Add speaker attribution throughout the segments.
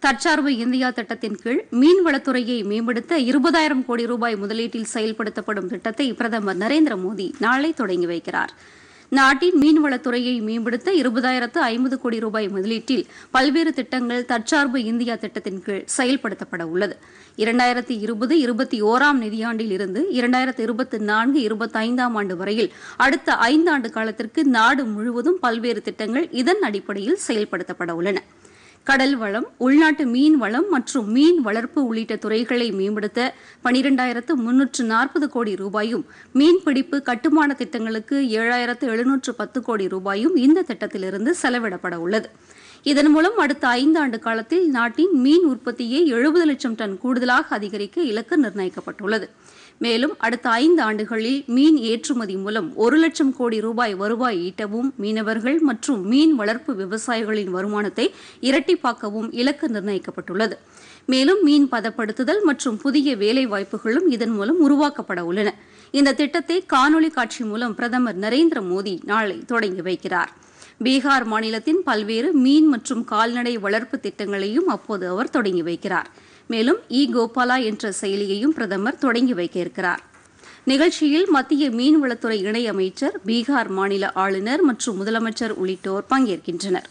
Speaker 1: தற்சார்பு இந்தியா திட்டத்தின் கீழ் மீன்வளத்துறையை மேம்படுத்த இருபதாயிரம் கோடி ரூபாய் முதலீட்டில் செயல்படுத்தப்படும் திட்டத்தை பிரதமர் நரேந்திர மோடி நாளை தொடங்கி வைக்கிறார் நாட்டின் மீன்வளத்துறையை மேம்படுத்த இருபதாயிரத்து ஐம்பது கோடி ரூபாய் முதலீட்டில் பல்வேறு திட்டங்கள் தற்சார்பு இந்தியா திட்டத்தின் கீழ் செயல்படுத்தப்பட உள்ளது இரண்டாயிரத்தி இருபது இருபத்தி ஓராம் நிதியாண்டில் இருந்து இரண்டாயிரத்து இருபத்தி நான்கு இருபத்தைந்தாம் ஆண்டு வரையில் அடுத்த ஐந்தாண்டு காலத்திற்கு நாடு முழுவதும் பல்வேறு திட்டங்கள் இதன் அடிப்படையில் செயல்படுத்தப்பட உள்ளன கடல் வளம் உள்நாட்டு மீன் வளம் மற்றும் மீன் வளர்ப்பு உள்ளிட்ட துறைகளை மேம்படுத்த பனிரெண்டாயிரத்து முன்னூற்று நாற்பது கோடி ரூபாயும் மீன்பிடிப்பு கட்டுமான திட்டங்களுக்கு ஏழாயிரத்து எழுநூற்று பத்து கோடி ரூபாயும் இந்த திட்டத்திலிருந்து செலவிடப்பட உள்ளது இதன் மூலம் அடுத்த ஐந்தாண்டு காலத்தில் நாட்டின் மீன் உற்பத்தியை எழுபது லட்சம் டன் கூடுதலாக அதிகரிக்க இலக்கு நிர்ணயிக்கப்பட்டுள்ளது மேலும் அடுத்த ஐந்து ஆண்டுகளில் மீன் ஏற்றுமதி மூலம் ஒரு லட்சம் கோடி ரூபாய் வருவாய் ஈட்டவும் மீனவர்கள் மற்றும் மீன் வளர்ப்பு விவசாயிகளின் வருமானத்தை இரட்டிப்பாக்கவும் இலக்கு நிர்ணயிக்கப்பட்டுள்ளது மேலும் மீன் பதப்படுத்துதல் மற்றும் புதிய வேலை வாய்ப்புகளும் இதன் மூலம் உருவாக்கப்பட உள்ளன இந்த திட்டத்தை காணொலி காட்சி மூலம் பிரதமர் நரேந்திர மோடி நாளை தொடங்கி வைக்கிறார் பீகார் மாநிலத்தின் பல்வேறு மீன் மற்றும் கால்நடை வளர்ப்பு திட்டங்களையும் அப்போது அவர் தொடங்கி வைக்கிறார் மேலும் இ கோபாலா என்ற செயலியையும் பிரதமர் தொடங்கி வைக்க இருக்கிறார் நிகழ்ச்சியில் மத்திய மீன்வளத்துறை இணையமைச்சர் பீகார் மாநில ஆளுநர் மற்றும் முதலமைச்சர் உள்ளிட்டோர் பங்கேற்கின்றனர்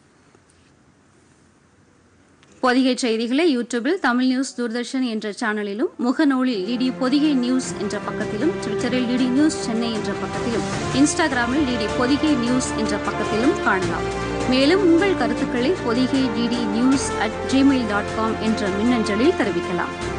Speaker 1: பொதிகை செய்திகளை யூடியூபில் தமிழ் நியூஸ் தூர்தர்ஷன் என்ற சேனலிலும் முகநூலில் டிடி பொதிகை நியூஸ் என்ற பக்கத்திலும் ட்விட்டரில் டிடி நியூஸ் சென்னை என்ற பக்கத்திலும் இன்ஸ்டாகிராமில் டிடி பொதிகை நியூஸ் என்ற பக்கத்திலும் காணலாம் மேலும் உங்கள் கருத்துக்களை Podhigai DD news at Gmail dot com என்ற மின்னஞ்சலில் தெரிவிக்கலாம்